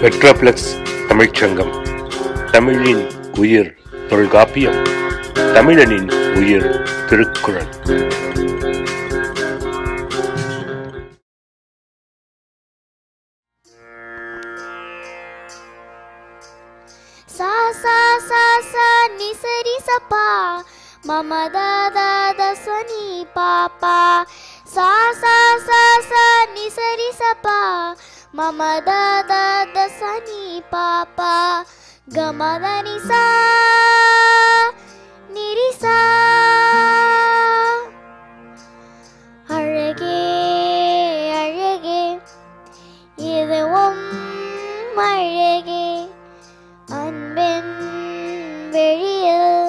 பெட்ரோப்ளெக்ஸ் தமிழ்ச்சங்கம் தமிழின் உயிர் தொல்காப்பியம் தமிழனின் உயிர் திருக்குறள் सा सा सा सा नि स रि स पा मम दा दा द स नि पा पा सा सा सा सा नि स रि स पा मम दा दा द स नि पा पा ग म द नि सा नि रि सा அழகே அழகே இதுவும் அழகே அன்பின் வெளியில்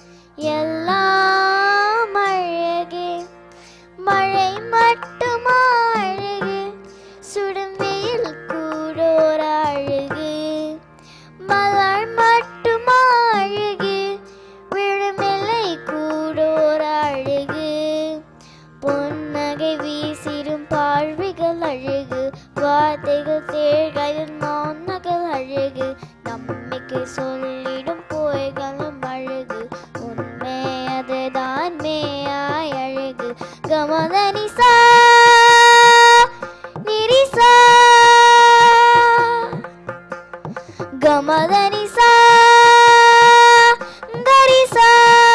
எல்லாம் அழகே மழை மட்டுமா அழகு சுடும் வெயில் கூடோர் அழகு மலர் மட்டுமா அழகு விழுமில்லை கூடோர் அழகு பொன்னகை வீசிடும் பார்வைகள் அழகு வார்த்தைகள் தேர்கையில் மௌனங்கள் அழகு நம்பிக்கை சொல்லிடும் போய்களும் அழகு உண்மை அதுதான் மேயாய் அழகு கமதனிசா நிரிசா கமதனிசா கரிசா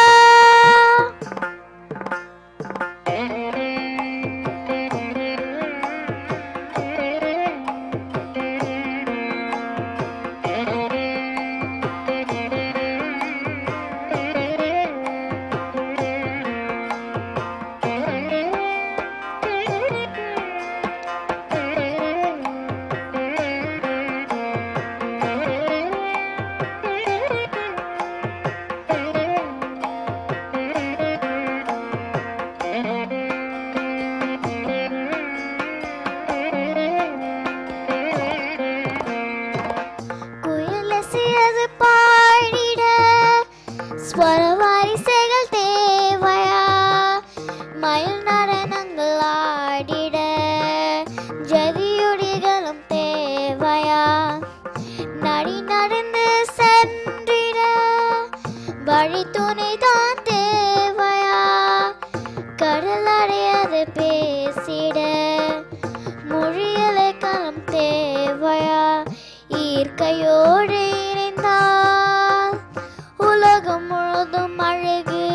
குயிலசியது பாடிட ஸ்வர வாரிசைகள் தேவையா மயில் நடனங்கள் ஆடிட ஜதியுடிகளும் தேவையா நடி நடந்து சென்றிட வழி துணைதான் தேவையா கடல் அடையாது பேசிட மொழியலை களம் தேவையா ஈர்க்கையோடு இணைந்தால் உலகம் முழுதும் அழகு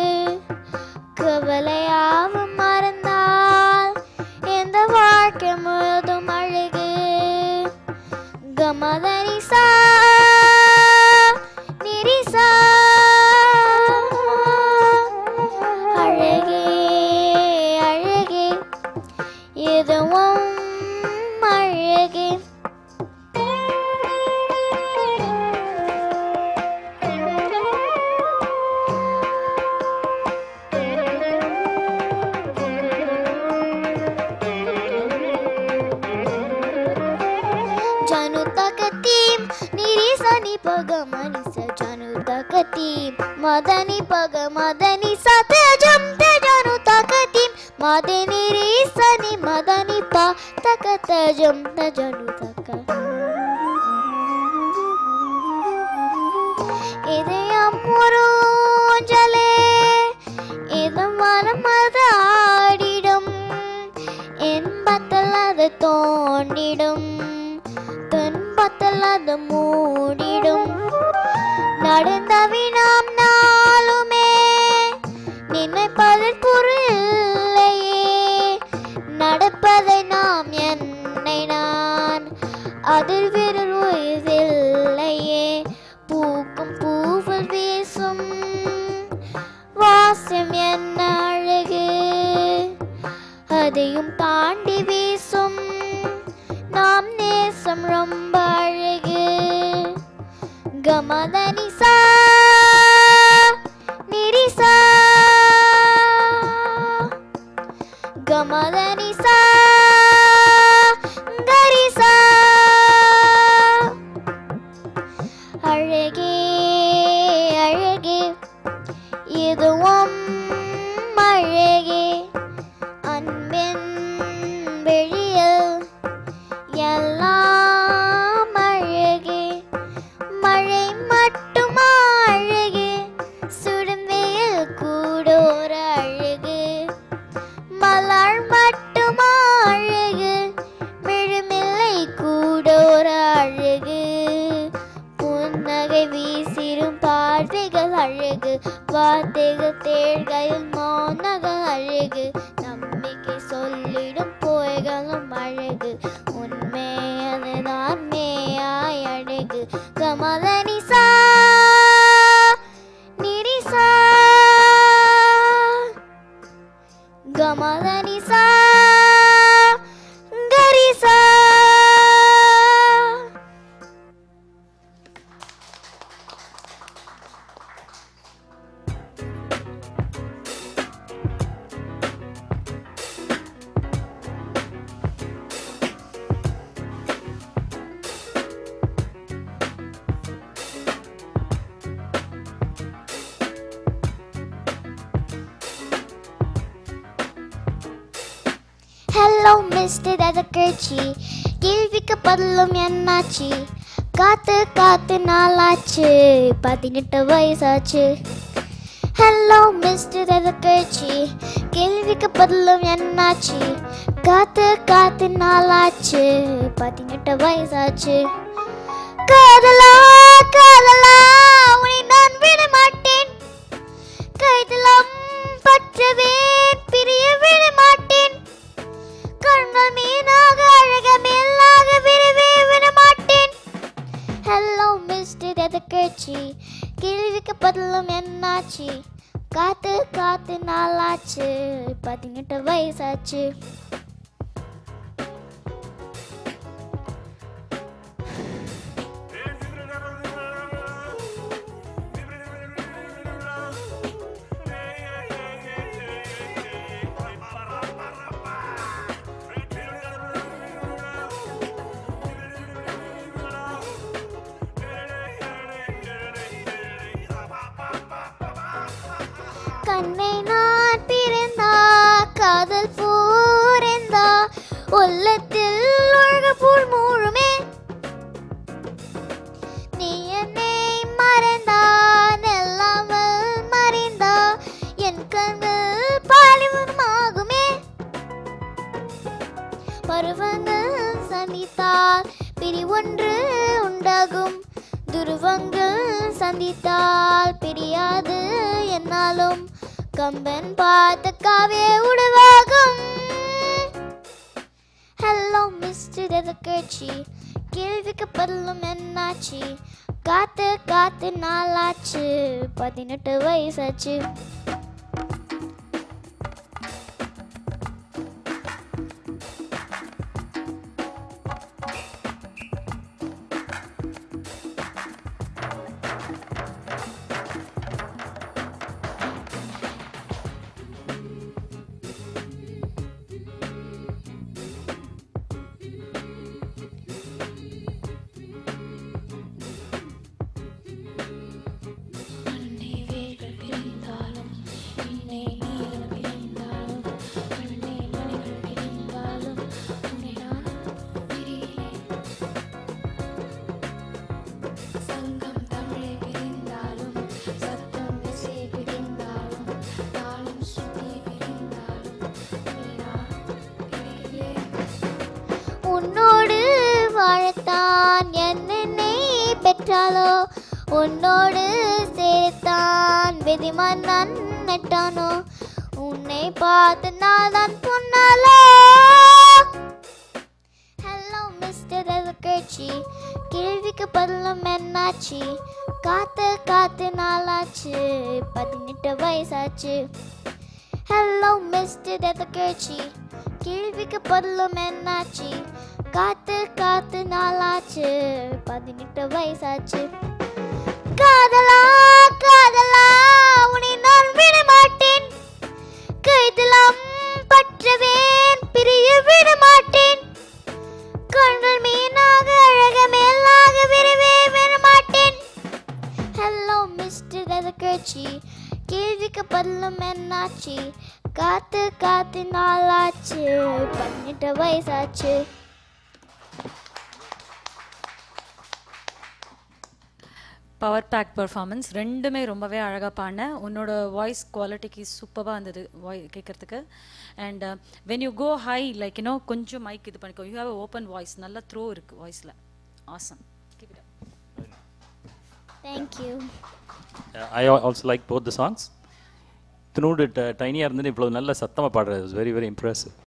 கவலையாவும் மறந்தால் இந்த வாழ்க்கை முழுதும் அழகு கமதனிசா நிரிசா அழகே அழகே இதுவும் அழகே జను తకతీం నిరిసని పగ మనిస జను తకతీం మదని పగ మదని సతజం తజను తకతీం మదని రిసని మదని ప తకతజం తజను తక இதயம் ஒரு ஊஞ்சலே இது மனம் அது ஆடிடும் இன்பத்தில் அது தோண்டிடும் துன்பத்தில் அது மூடிடும் நடந்தவினாம் நாளுமே நினைப்பதில் பொருளையே நடப்பதை நாம் என்னை நான் அதில் விரல் உயிரில்லையே பூக்கும் பூவில் வீசும் வாசம் என்ன அழகு அதையும் தாண்டி வீசும் நாம் நேசம் ரொம்ப அழகு கமதனிசா நிரிசா கமதனிசா கரிசா அழகே அழகே இதுவும் அழகே அன்பின் வெளியில் எல்லாம் வார்த்தைகள் தேழ்கையில் மௌனங்கள் அழகு நம்பிக்கை சொல்லிடும் போய்களும் அழகு உண்மை அதுதான் மேயாய் அழகு கமலனிசா நிரிசா கமலனிசா கரிசா ஹலோ மிஸ்டர் எதற்கட்சி கேள்விக்கு பதிலும் என்னாச்சு காத்து காத்து நாளாச்சு பதினெட்டு வயசாச்சு ஹலோ மிஸ்டர் எதற்கட்சி கேள்விக்கு பதிலும் என்னாச்சு காத்து காத்து நாளாச்சு பதினெட்டு வயசாச்சு காதலா காதலா உன்னை நான் விட மாட்டேன் கைதலம் பற்றவேன் பிரிய விட மாட்டேன் கண்கள் மீனாக அழக மேலாக விரவே விட மாட்டேன் ஹலோ மிஸ்டர் எதற்கட்சி கேள்விக்கு பதிலும் என்னாச்சு காத்து காத்து நாளாச்சு பதினெட்டு வயசாச்சு கண்ணை நான் பிறந்தா காதல் பூரெந்தா உள்ளத்தில் ஒழுக பூல் மூழுமே நீ என்னை மறைந்தா நெல்லாமல் மறைந்தா என் கண்கள் பாலிவனமாகுமே பருவங்கள் சந்தித்தால் பிரி ஒன்று உண்டாகும் துருவங்கள் சந்தித்தால் பிரியாது என்னாலும் கம்பன் பார்த்த காவே உருவாகும் ஹலோ மிஸ்டர் எதற்கட்சி கேள்விக்கு பதிலும் என்னாச்சு காத்து காத்து நாளாச்சு பதினெட்டு வயசாச்சு அன்னை வேர்கள் பிரிந்தாலும் என்னை நீலம் பிரிந்தாலும் அன்னை மணிகள் பிரிந்தாலும் உன்னை நான் பிரிகிறேன் சங்கம் தமிழை பிரிந்தாலும் சத்தம் இசை பிரிந்தாலும் தாளம் சுத்தி பிரிந்தாலும் உன்னை நான் பிரிகிறேன் உன்னோடு வாழத்தான் என்னை பெற்றாலோ உன்னோடு சேர்த்தான் விதிமன்னன் நட்டானோ உன்னை பார்த்து நான் தான் பொன்னாலோ ஹலோ மிஸ்டர் எதற்கட்சி கேள்விக்கு பதிலும் என்னாச்சு காத்து காத்து நாளாச்சு பதினெட்டு வயசாச்சு ஹலோ மிஸ்டர் எதற்கட்சி கேள்விக்கு பதிலும் என்னாச்சு காத்து காத்து நாளாச்சு பதினெட்டு வயசாச்சு காதலா காதலா உன்னை நான் விட மாட்டேன் கைதலம் பற்றவேன் பிரிய விட மாட்டேன் கண்கள் மீனாக அழக மேலாக விரவே விட மாட்டேன் ஹலோ மிஸ்டர் எதற்கட்சி கேள்விக்கு பதிலும் என்னாச்சு காத்து காத்து நாளாச்சு பதினெட்டு வயசாச்சு பவர் பேக் பெர்ஃபார்மன்ஸ் ரெண்டுமே ரொம்பவே அழகாக பாடின உன்னோட வாய்ஸ் குவாலிட்டிக்கு சூப்பராக இருந்தது வாய் கேட்குறதுக்கு and when you go high like you know கொஞ்சம் மைக் இது பண்ணிக்கோ யூ ஹேவ் ஓப்பன் வாய்ஸ் நல்ல த்ரோ இருக்குது வாய்ஸில் awesome keep it thank you I also like both the songs இத்தினோடு டைனியாக இருந்து இவ்வளோ நல்ல சத்தமாக பாடுறது வெரி வெரி இம்ப்ரெசிவ்